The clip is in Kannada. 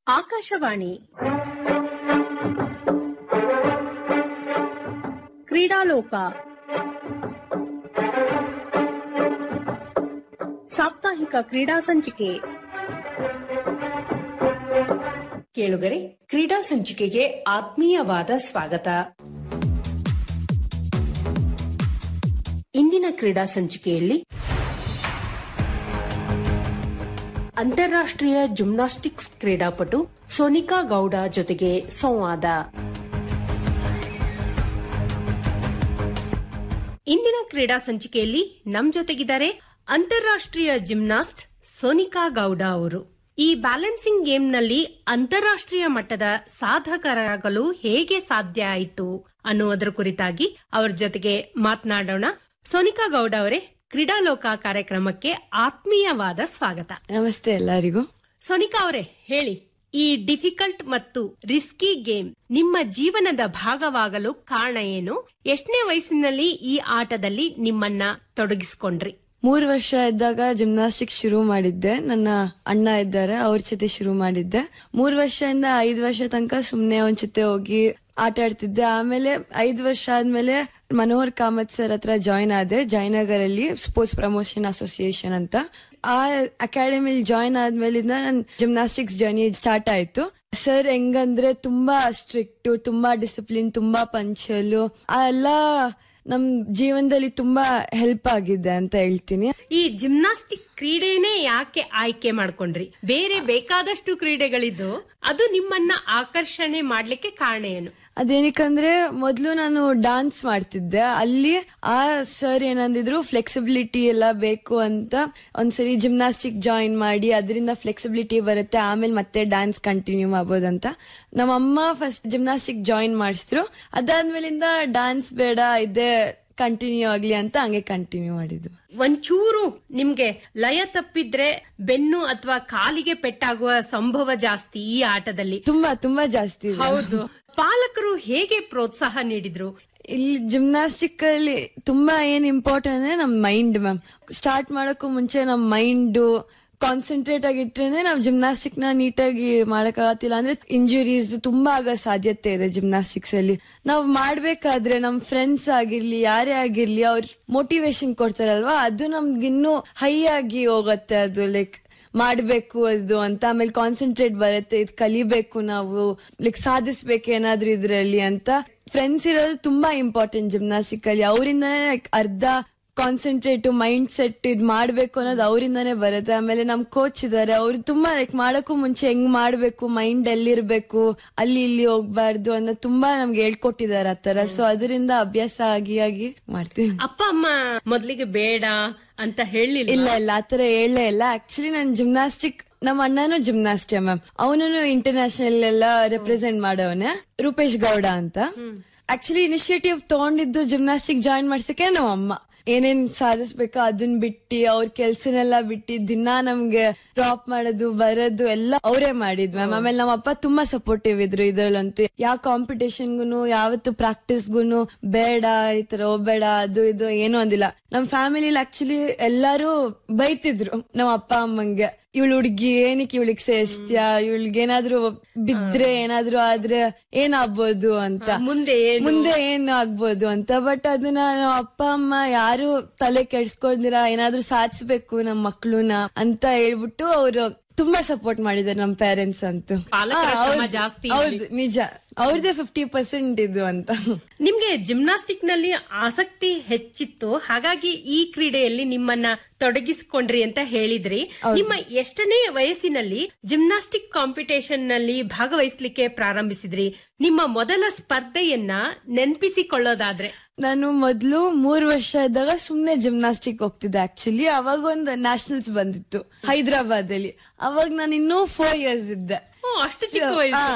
ಆಕಾಶವಾಣಿ ಕ್ರೀಡಾಲೋಕ ಸಾಪ್ತಾಹಿಕ ಕ್ರೀಡಾ ಸಂಚಿಕೆ ಕೇಳುಗರೆ ಕ್ರೀಡಾ ಸಂಚಿಕೆಗೆ ಆತ್ಮೀಯವಾದ ಸ್ವಾಗತ ಇಂದಿನ ಕ್ರೀಡಾ ಸಂಚಿಕೆಯಲ್ಲಿ ಅಂತಾರಾಷ್ಟ್ರೀಯ ಜಿಮ್ನಾಸ್ಟಿಕ್ಸ್ ಕ್ರೀಡಾಪಟು ಸೋನಿಕಾ ಗೌಡ ಜೊತೆಗೆ ಸಂವಾದ ಇಂದಿನ ಕ್ರೀಡಾ ಸಂಚಿಕೆಯಲ್ಲಿ ನಮ್ ಜೊತೆಗಿದ್ದಾರೆ ಅಂತಾರಾಷ್ಟ್ರೀಯ ಜಿಮ್ನಾಸ್ಟ್ ಸೋನಿಕಾ ಗೌಡ ಅವರು ಈ ಬ್ಯಾಲೆನ್ಸಿಂಗ್ ಗೇಮ್ನಲ್ಲಿ ಅಂತಾರಾಷ್ಟ್ರೀಯ ಮಟ್ಟದ ಸಾಧಕರಾಗಲು ಹೇಗೆ ಸಾಧ್ಯ ಆಯಿತು ಅನ್ನುವುದರ ಕುರಿತಾಗಿ ಅವರ ಜೊತೆಗೆ ಮಾತನಾಡೋಣ ಸೋನಿಕಾ ಗೌಡ ಅವರೇ ಕ್ರೀಡಾಲೋಕ ಕಾರ್ಯಕ್ರಮಕ್ಕೆ ಆತ್ಮೀಯವಾದ ಸ್ವಾಗತ ನಮಸ್ತೆ ಎಲ್ಲರಿಗೂ ಸೋನಿಕಾ ಅವರೇ ಹೇಳಿ ಈ ಡಿಫಿಕಲ್ಟ್ ಮತ್ತು ರಿಸ್ಕಿ ಗೇಮ್ ನಿಮ್ಮ ಜೀವನದ ಭಾಗವಾಗಲು ಕಾರಣ ಏನು ಎಷ್ಟನೇ ವಯಸ್ಸಿನಲ್ಲಿ ಈ ಆಟದಲ್ಲಿ ನಿಮ್ಮನ್ನ ತೊಡಗಿಸಿಕೊಂಡ್ರಿ ಮೂರು ವರ್ಷ ಇದ್ದಾಗ ಜಿಮ್ನಾಸ್ಟಿಕ್ಸ್ ಶುರು ಮಾಡಿದ್ದೆ ನನ್ನ ಅಣ್ಣ ಇದ್ದಾರೆ ಅವ್ರ ಜೊತೆ ಶುರು ಮಾಡಿದ್ದೆ ಮೂರು ವರ್ಷದಿಂದ ಐದು ವರ್ಷ ತನಕ ಸುಮ್ನೆ ಅವನ ಜೊತೆ ಹೋಗಿ ಆಟ ಆಡ್ತಿದ್ದೆ ಆಮೇಲೆ ಐದು ವರ್ಷ ಆದ್ಮೇಲೆ ಮನೋಹರ್ ಕಾಮತ್ ಸರ್ ಹತ್ರ ಜಾಯ್ನ್ ಆದೆ ಜಯನಗರಲ್ಲಿ ಸ್ಪೋರ್ಟ್ಸ್ ಪ್ರಮೋಷನ್ ಅಸೋಸಿಯೇಷನ್ ಅಂತ ಆ ಅಕಾಡೆಮಿಲಿ ಜಾಯ್ನ್ ಆದ್ಮೇಲಿಂದ ನನ್ ಜಿಮ್ನಾಸ್ಟಿಕ್ಸ್ ಜರ್ನಿ ಸ್ಟಾರ್ಟ್ ಆಯ್ತು ಸರ್ ಹೆಂಗಂದ್ರೆ ತುಂಬಾ ಸ್ಟ್ರಿಕ್ಟ್ ತುಂಬಾ ಡಿಸಿಪ್ಲಿನ್ ತುಂಬಾ ಪಂಚಲು ಆ ಎಲ್ಲ ನಮ್ ಜೀವನದಲ್ಲಿ ತುಂಬಾ ಹೆಲ್ಪ್ ಆಗಿದೆ ಅಂತ ಹೇಳ್ತೀನಿ ಈ ಜಿಮ್ನಾಸ್ಟಿಕ್ ಕ್ರೀಡೆನೇ ಯಾಕೆ ಆಯ್ಕೆ ಮಾಡ್ಕೊಂಡ್ರಿ ಬೇರೆ ಬೇಕಾದಷ್ಟು ಕ್ರೀಡೆಗಳಿದ್ದು ಅದು ನಿಮ್ಮನ್ನ ಆಕರ್ಷಣೆ ಮಾಡ್ಲಿಕ್ಕೆ ಕಾರಣ ಏನು ಅದೇನಕ್ಕಂದ್ರೆ ಮೊದ್ಲು ನಾನು ಡಾನ್ಸ್ ಮಾಡ್ತಿದ್ದೆ ಅಲ್ಲಿ ಆ ಸರ್ ಏನಂದಿದ್ರು ಫ್ಲೆಕ್ಸಿಬಿಲಿಟಿ ಎಲ್ಲ ಬೇಕು ಅಂತ ಒಂದ್ಸರಿ ಜಿಮ್ನಾಸ್ಟಿಕ್ ಜಾಯಿನ್ ಮಾಡಿ ಅದರಿಂದ ಫ್ಲೆಕ್ಸಿಬಿಲಿಟಿ ಬರುತ್ತೆ ಆಮೇಲೆ ಮತ್ತೆ ಡ್ಯಾನ್ಸ್ ಕಂಟಿನ್ಯೂ ಮಾಡ್ಬೋದಂತ ನಮ್ಮಮ್ಮ ಫಸ್ಟ್ ಜಿಮ್ನಾಸ್ಟಿಕ್ ಜಾಯಿನ್ ಮಾಡಿಸಿದ್ರು ಅದಾದ್ಮೇಲಿಂದ ಡಾನ್ಸ್ ಬೇಡ ಇದೇ ಕಂಟಿನ್ಯೂ ಆಗ್ಲಿ ಅಂತ ಹಂಗೆ ಕಂಟಿನ್ಯೂ ಮಾಡಿದ್ವು ಒಂಚೂರು ನಿಮ್ಗೆ ಲಯ ತಪ್ಪಿದ್ರೆ ಬೆನ್ನು ಅಥವಾ ಕಾಲಿಗೆ ಪೆಟ್ಟಾಗುವ ಸಂಭವ ಜಾಸ್ತಿ ಈ ಆಟದಲ್ಲಿ ತುಂಬಾ ತುಂಬಾ ಜಾಸ್ತಿ ಇದೆ. ಹೌದು ಪಾಲಕರು ಹೇಗೆ ಪ್ರೋತ್ಸಾಹ ನೀಡಿದ್ರು ಇಲ್ಲಿ ಜಿಮ್ನಾಸ್ಟಿಕ್ ಅಲ್ಲಿ ತುಂಬಾ ಏನ್ ಇಂಪಾರ್ಟೆಂಟ್ ಅಂದ್ರೆ ನಮ್ ಮೈಂಡ್ ಮ್ಯಾಮ್ ಸ್ಟಾರ್ಟ್ ಮಾಡಕ್ಕೂ ಮುಂಚೆ ನಮ್ ಮೈಂಡ್ ಕಾನ್ಸಂಟ್ರೇಟ್ ಆಗಿಟ್ರೇನೆ ನಾವು ಜಿಮ್ನಾಸ್ಟಿಕ್ ನ ನೀಟಾಗಿ ಮಾಡಕ್ಕಾಗತ್ತಿಲ್ಲ ಅಂದ್ರೆ ಇಂಜುರೀಸ್ ತುಂಬಾ ಆಗೋ ಸಾಧ್ಯತೆ ಇದೆ ಜಿಮ್ನಾಸ್ಟಿಕ್ಸ್ ಅಲ್ಲಿ ನಾವು ಮಾಡ್ಬೇಕಾದ್ರೆ ನಮ್ ಫ್ರೆಂಡ್ಸ್ ಆಗಿರ್ಲಿ ಯಾರೇ ಆಗಿರ್ಲಿ ಅವ್ರ ಮೋಟಿವೇಶನ್ ಕೊಡ್ತಾರಲ್ವಾ ಅದು ನಮ್ಗೆ ಇನ್ನೂ ಹೈ ಆಗಿ ಹೋಗತ್ತೆ ಅದು ಲೈಕ್ ಮಾಡ್ಬೇಕು ಅದು ಅಂತ ಆಮೇಲೆ ಕಾನ್ಸಂಟ್ರೇಟ್ ಬರುತ್ತೆ ಇದು ಕಲಿಬೇಕು ನಾವು ಲೈಕ್ ಸಾಧಿಸ್ಬೇಕು ಏನಾದ್ರೂ ಇದ್ರಲ್ಲಿ ಅಂತ ಫ್ರೆಂಡ್ಸ್ ಇರೋದು ತುಂಬಾ ಇಂಪಾರ್ಟೆಂಟ್ ಜಿಮ್ನಾಸ್ಟಿಕ್ ಅಲ್ಲಿ ಅವರಿಂದನೇ ಲೈಕ್ ಅರ್ಧ ಕಾನ್ಸಂಟ್ರೇಟ್ ಮೈಂಡ್ ಸೆಟ್ ಇದ್ ಮಾಡ್ಬೇಕು ಅನ್ನೋದು ಅವರಿಂದಾನೇ ಬರುತ್ತೆ ಆಮೇಲೆ ನಮ್ ಕೋಚ್ ಇದಾರೆ ಅವ್ರು ತುಂಬಾ ಲೈಕ್ ಮಾಡಕ್ಕೂ ಮುಂಚೆ ಹೆಂಗ್ ಮಾಡ್ಬೇಕು ಮೈಂಡ್ ಎಲ್ಲಿರ್ಬೇಕು ಅಲ್ಲಿ ಇಲ್ಲಿ ಹೋಗ್ಬಾರ್ದು ಅನ್ನೋ ತುಂಬಾ ನಮ್ಗೆ ಹೇಳ್ಕೊಟ್ಟಿದ್ದಾರೆ ಆತರ ಸೊ ಅದರಿಂದ ಅಭ್ಯಾಸ ಆಗಿ ಆಗಿ ಮಾಡ್ತೀವಿ ಅಪ್ಪ ಅಮ್ಮ ಮೊದ್ಲಿಗೆ ಬೇಡ ಅಂತ ಹೇಳಿಲ್ಲ ಇಲ್ಲ ಇಲ್ಲ ಆತರ ಹೇಳಲೇ ಇಲ್ಲ ಆಕ್ಚುಲಿ ನಾನು ಜಿಮ್ನಾಸ್ಟಿಕ್ ನಮ್ಮ ಅಣ್ಣನೂ ಜಿಮ್ನಾಸ್ಟಿಕ್ ಮ್ಯಾಮ್ ಅವನು ಇಂಟರ್ನ್ಯಾಷನಲ್ ಎಲ್ಲ ರೆಪ್ರೆಸೆಂಟ್ ಮಾಡವನೆ ರೂಪೇಶ್ ಗೌಡ ಅಂತ ಆಕ್ಚುಲಿ ಇನಿಷಿಯೇಟಿವ್ ತಗೊಂಡಿದ್ದು ಜಿಮ್ನಾಸ್ಟಿಕ್ ಜಾಯಿನ್ ಮಾಡ್ಸಕ್ಕೆ ನಮ್ಮ ಅಮ್ಮ ಏನೇನ್ ಸಾಧಿಸ್ಬೇಕೋ ಅದನ್ನ ಬಿಟ್ಟು ಅವ್ರ ಕೆಲ್ಸನೆಲ್ಲ ಬಿಟ್ಟು ದಿನ ನಮ್ಗೆ ಡ್ರಾಪ್ ಮಾಡೋದು ಬರೋದು ಎಲ್ಲ ಅವರೇ ಮಾಡಿದ್ ಮ್ಯಾಮ್ ಆಮೇಲೆ ನಮ್ಮ ಅಪ್ಪ ತುಂಬಾ ಸಪೋರ್ಟಿವ್ ಇದ್ರು ಇದ್ರಲ್ಲಂತೂ ಯಾವ ಕಾಂಪಿಟೇಷನ್ಗುನು ಯಾವತ್ತು ಪ್ರಾಕ್ಟೀಸ್ಗುನು ಬೇಡ ಈ ತರ ಹೋಗ್ಬೇಡ ಅದು ಇದು ಏನು ಅಂದಿಲ್ಲ ನಮ್ ಫ್ಯಾಮಿಲಿಲಿ ಆಕ್ಚುಲಿ ಎಲ್ಲಾರು ಬೈತಿದ್ರು ನಮ್ಮ ಅಪ್ಪ ಅಮ್ಮಂಗೆ ಇವಳು ಹುಡ್ಗಿ ಏನಕ್ಕೆ ಇವಳಿಗೆ ಸೇರಿಸ್ತೀಯಾ ಇವಳಿಗೆ ಏನಾದ್ರೂ ಬಿದ್ರೆ ಏನಾದ್ರೂ ಆದ್ರೆ ಏನಾಗ್ಬೋದು ಅಂತ ಮುಂದೆ ಏನು? ಮುಂದೆ ಏನು ಆಗ್ಬೋದು ಅಂತ ಬಟ್ ಅದನ್ನ ನಮ್ಮ ಅಪ್ಪ ಅಮ್ಮ ಯಾರು ತಲೆ ಕೆಡ್ಸ್ಕೊಂಡಿರ ಏನಾದ್ರೂ ಸಾಧಿಸ್ಬೇಕು ನಮ್ಮ ಮಕ್ಳುನ ಅಂತ ಹೇಳ್ಬಿಟ್ಟು ಅವರು ತುಂಬಾ ಸಪೋರ್ಟ್ ಮಾಡಿದ್ದಾರೆ ನಮ್ಮ ಪೇರೆಂಟ್ಸ್ ಅಂತೂ ಪಾಲಕರ ಹಾ, ಶ್ರಮ ಹೌದು, ಜಾಸ್ತಿ ಹೌದು ನಿಜ ಅವ್ರದೇ ಫಿಫ್ಟಿ ಪರ್ಸೆಂಟ್ ಇದು ಅಂತ ನಿಮ್ಗೆ ಜಿಮ್ನಾಸ್ಟಿಕ್ ನಲ್ಲಿ ಆಸಕ್ತಿ ಹೆಚ್ಚಿತ್ತು ಹಾಗಾಗಿ ಈ ಕ್ರೀಡೆಯಲ್ಲಿ ನಿಮ್ಮನ್ನ ತೊಡಗಿಸಿಕೊಂಡ್ರಿ ಅಂತ ಹೇಳಿದ್ರಿ ನಿಮ್ಮ ಎಷ್ಟನೇ ವಯಸ್ಸಿನಲ್ಲಿ ಜಿಮ್ನಾಸ್ಟಿಕ್ ಕಾಂಪಿಟೇಷನ್ ನಲ್ಲಿ ಭಾಗವಹಿಸ್ಲಿಕ್ಕೆ ಪ್ರಾರಂಭಿಸಿದ್ರಿ ನಿಮ್ಮ ಮೊದಲ ಸ್ಪರ್ಧೆಯನ್ನ ನೆನಪಿಸಿಕೊಳ್ಳೋದಾದ್ರೆ ನಾನು ಮೊದ್ಲು ಮೂರ್ ವರ್ಷ ಇದ್ದಾಗ ಸುಮ್ನೆ ಜಿಮ್ನಾಸ್ಟಿಕ್ ಹೋಗ್ತಿದ್ದೆ ಆಕ್ಚುಲಿ ಅವಾಗ ಒಂದು ನ್ಯಾಷನಲ್ಸ್ ಬಂದಿತ್ತು ಹೈದರಾಬಾದ್ ಅಲ್ಲಿ ಅವಾಗ ನಾನು ಇನ್ನೂ ಫೋರ್ ಇಯರ್ಸ್ ಇದ್ದೆ ಓ, ಅಷ್ಟು ಚಿಕ್ಕ So, ವಯಸ್ಸು ಆ,